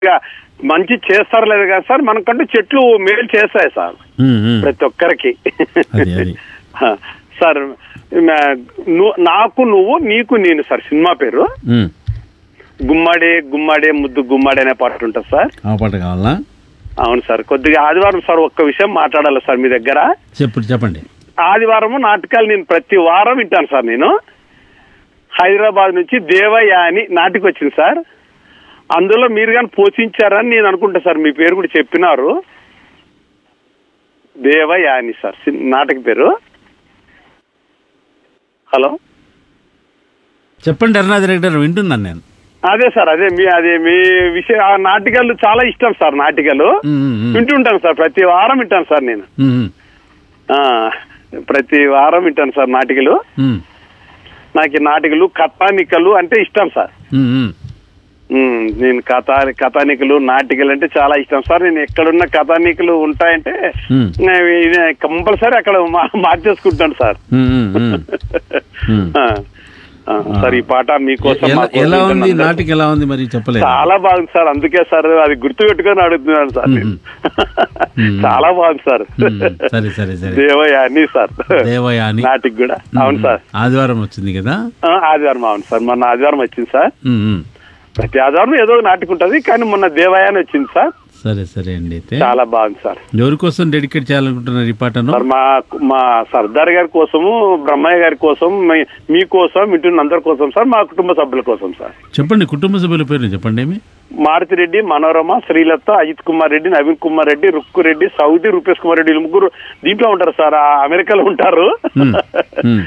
ఇక మంచి చేస్తారు లేదు కదా సార్ మనకంటూ చెట్లు మేలు చేస్తాయి సార్ ఉమ్, ఉమ్. ప్రతి ఒక్కరికి అది, అది. సార్ నా- ను- నాకు నువ్వు నీకు నేను సార్ సినిమా పేరు ఉమ్. గుమ్మడి గుమ్మడి ముద్దు గుమ్మడి అనే పాట ఉంటుంది సార్ ఆ పాట కావాలా అవును సార్ కొద్దిగా ఆదివారం సార్ ఒక్క విషయం మాట్లాడాలి సార్ మీ దగ్గర చెప్పు చెప్పండి ఆదివారము నాటకాలు నేను ప్రతి వారం వింటాను సార్ నేను హైదరాబాద్ నుంచి దేవయ్య అని నాటికి వచ్చింది సార్ అందులో మీరు కానీ పోషించారని నేను అనుకుంటా సార్ మీ పేరు కూడా చెప్పినారు దేవయ్య అని సార్ సి- నాటక పేరు హలో చెప్పండి అరుణాథ్ రెడ్డి గారు వింటున్నాను నేను అదే సార్ అదే మీ అదే మీ విషయ ఆ నాటికలు చాలా ఇష్టం సార్ నాటికలు ఉమ్, ఉమ్, ఉమ్. వింటుంటాను సార్ ప్రతి వారం వింటాను సార్ నేను ఉమ్, ఉమ్. ఆ, ప్రతి వారం వింటాను సార్ నాటికలు ఉమ్, నాకు ఈ నాటికలు కథానికలు అంటే ఇష్టం సార్ ఉమ్, ఉమ్. ఉమ్, నేను కథా కథానికలు నాటికలు అంటే చాలా ఇష్టం సార్ నేను ఎక్కడున్న కథానికలు ఉంటాయంటే ఉమ్. కంపల్సరీ అక్కడ మా- మార్చేసుకుంటాను సార్ ఉమ్, ఉమ్, ఉమ్. ఉమ్. ఆ, ఆ, సార్ ఈ పాట మీకోసం ఎలా మా కోసం ఎలా ఉంది వింటున్నాను. నాటిక ఎలా ఉంది మరి చెప్పలేదు చాలా బాగుంది సార్ అందుకే సార్ అది గుర్తు పెట్టుకొని అడుగుతున్నాను సార్ నేను. మ్మ్. చాలా బాగుంది సార్ ఉమ్, సరే సరే సరే దేవయ్య అన్ని సార్ దేవయాని నాటికి కూడా అవును సార్ ఆదివారం వచ్చింది కదా ఆ, ఆదివారం అవును సార్ మొన్న ఆదివారం వచ్చింది సార్ ఉమ్, ఉమ్. ప్రతి ఆదివారం ఏదో ఒక నాటికి ఉంటుంది కానీ మొన్న దేవయాని వచ్చింది సార్ సరే సరే అండి అయితే చాలా బాగుంది సార్ ఎవరి కోసం డెడికేట్ చేయాలనుకుంటున్నారు ఈ పాటను సార్ మా మా సర్దార్ గారి కోసము బ్రహ్మయ్య గారి కోసం మీ- మీ కోసం వింటున్న అందరి కోసం సార్ మా కుటుంబ సభ్యుల కోసం సార్ చెప్పండి కుటుంబ సభ్యుల పేరు చెప్పండి ఏమి మారుతిరెడ్డి మనోరమ శ్రీలత అజిత్ కుమార్ రెడ్డి నవీన్ కుమార్ రెడ్డి రుక్కు రెడ్డి సౌదీ రూపేష్ కుమార్ రెడ్డి వీళ్ళు ముగ్గురు దీంట్లో ఉంటారు సార్ ఆ అమెరికాలో ఉంటారు మ్మ్. మ్మ్.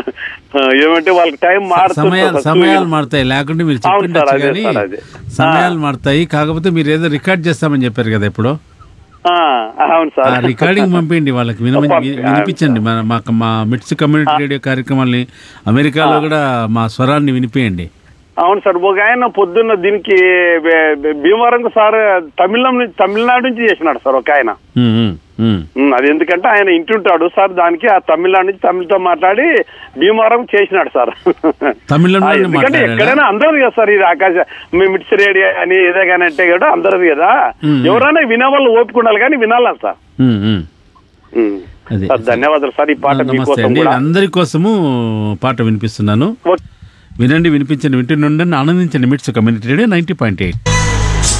ఏమంటే వాళ్ళకి టైం సమయాలు మారుతుంది సమయాలు మారుతాయి లేకుంటే మీరు అవును సార్, చెప్పిండొచ్చు అదే కానీ సార్, అదే. సమయాలు మారుతాయి కాకపోతే మీరు ఏదో రికార్డ్ చేస్తామని చెప్పారు కదా ఇప్పుడు ఆ, అవును ఆ సార్ రికార్డింగ్ పంపించండి వాళ్ళకి వినమని వి- వినిపించండి మన మాకు మా మిట్స్ కమ్యూనిటీ రేడియో కార్యక్రమాల్ని అమెరికాలో కూడా మా స్వరాన్ని వినిపించండి అవును సార్ ఒక ఆయన పొద్దున్న దీనికి బే- బే- భీమవరం సార్ తమిళం నుంచి తమిళనాడు నుంచి చేసినాడు సార్ ఒక ఆయన ఉమ్, ఉమ్, ఉమ్. ఉమ్, అది ఎందుకంటే ఆయన ఇంటుంటాడు సార్ దానికి ఆ తమిళనాడు నుంచి తమిళ్తో మాట్లాడి భీమవరం చేసినాడు సార్ తమిళంలోనే ఆ, ఎందుకంటే మాట్లాడాడా? ఎక్కడైనా అందరూ కదా సార్ ఇది ఆకాశ మీ మిట్స్ రేడియో అని ఏదో కానీ అంటే కూడా అందరూ కదా ఉమ్. ఎవరైనా వినేవాళ్ళు ఓపుకుండాలి కానీ వినాలా సార్ ఉమ్, ఉమ్. ఉమ్. అదే. సార్ ధన్యవాదాలు సార్ ఈ పాట నమస్తే మీకోసం అండి కూడా అందరి కోసము పాట వినిపిస్తున్నాను ఓకే. వినండి వినిపించండి వింటుండండి ఆనందించండి MITS community radio ninety point eight